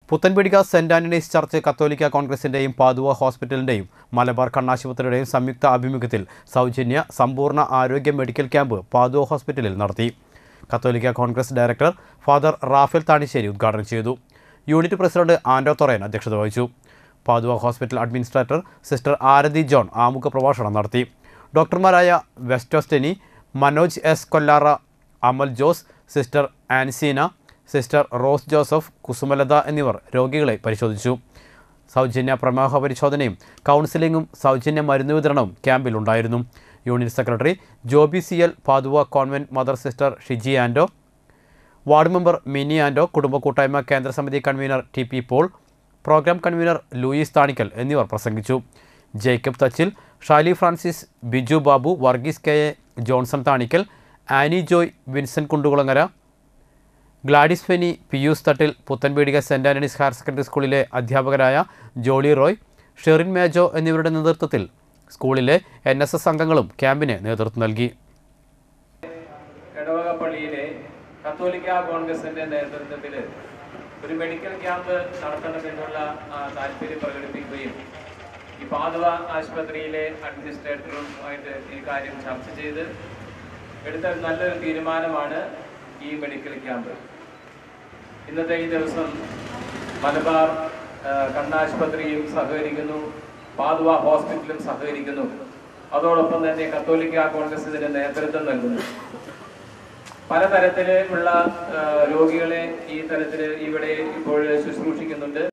പുത്തൻപിടിക saint Antony's church കത്തോലിക്ക കോൺഗ്രസിന്റെയും പാതുവ ഹോസ്പിറ്റലിന്റെയും മലബാർ കണ്ണാശുപത്രിയുടെയും സംയുക്ത ആഭിമുഖ്യത്തിൽ സൗജന്യ സമ്പൂർണ്ണ ആരോഗ്യ മെഡിക്കൽ ക്യാമ്പ് പാതുവ ഹോസ്പിറ്റലിൽ നടത്തി കത്തോലിക്ക congress director father Raphael Thanisseri ഉദ്ഘാടനം ചെയ്തു യൂണിറ്റ് പ്രസിഡന്റ് ആൻഡോ തൊറയൻ അധ്യക്ഷത വഹിച്ചു Padua hospital administrator sister Aarathi John ആമുഖ പ്രഭാഷണം നടത്തി ഡോക്ടർമാരായ വെസ്റ്റോസ്റ്റനി Manoj S Kollara Amal Jose sister Anseena sister Rose Joseph Kusumalatha എന്നിവർ രോഗികളെ പരിശോധിച്ചു സൗജന്യ പ്രമേഹ പരിശോധനയും കൗൺസിലിംഗും സൗജന്യ മരുന്ന് വിതരണവും ക്യാമ്പിലുണ്ടായിരുന്നു unit secretary Joby C L Padua convent mother sister Shiji Ando ward member Mini Ando കുടുംബ കൂട്ടായ്മ കേന്ദ്ര സമിതി convener T P Paul programme convener Louis Thanikkal എന്നിവർ പ്രസംഗിച്ചു Jacob Thachil Shali Francis Biju Babu Varghese K A Johnson Thanikkal Annie Joy Vincent Kundukulangara Gladys Feni Pius Thattil Puthenpeedika saint Antony's higher secondary സ്കൂളിലെ അധ്യാപകരായ ജോളി റോയ് ഷെറിൻ മേജോ എന്നിവരുടെ നേതൃത്വത്തിൽ സ്കൂളിലെ എൻ എസ് എസ് അംഗങ്ങളും ക്യാമ്പിന് നേതൃത്വം നൽകി എടവക പള്ളിയിലെ കത്തോലിക്ക കോൺഗ്രസിന്റെ നേതൃത്വത്തിൽ ഒരു മെഡിക്കൽ ക്യാമ്പ് നടത്തണമെന്നുള്ള ആ, താല്പര്യം പ്രകടിപ്പിക്കുകയും ഈ പാതുവ ആശുപത്രിയിലെ അഡ്മിനിസ്ട്രേറ്ററുമായിട്ട് ഈ കാര്യം ചർച്ച ചെയ്ത് എടുത്ത നല്ലൊരു തീരുമാനമാണ് ഈ മെഡിക്കൽ ക്യാമ്പ് ഇന്നത്തെ ഈ ദിവസം മലബാർ ആ, കണ്ണാശുപത്രിയും സഹകരിക്കുന്നു പാതുവ ഹോസ്പിറ്റലും സഹകരിക്കുന്നു അതോടൊപ്പം തന്നെ കത്തോലിക്ക കോൺഗ്രസ് ഇതിന് നേതൃത്വം നൽകുന്നു പലതരത്തിലുള്ള ആ, രോഗികളെ ഈ തരത്തിൽ ഇവിടെ ഇപ്പോൾ ശുശ്രൂഷിക്കുന്നുണ്ട്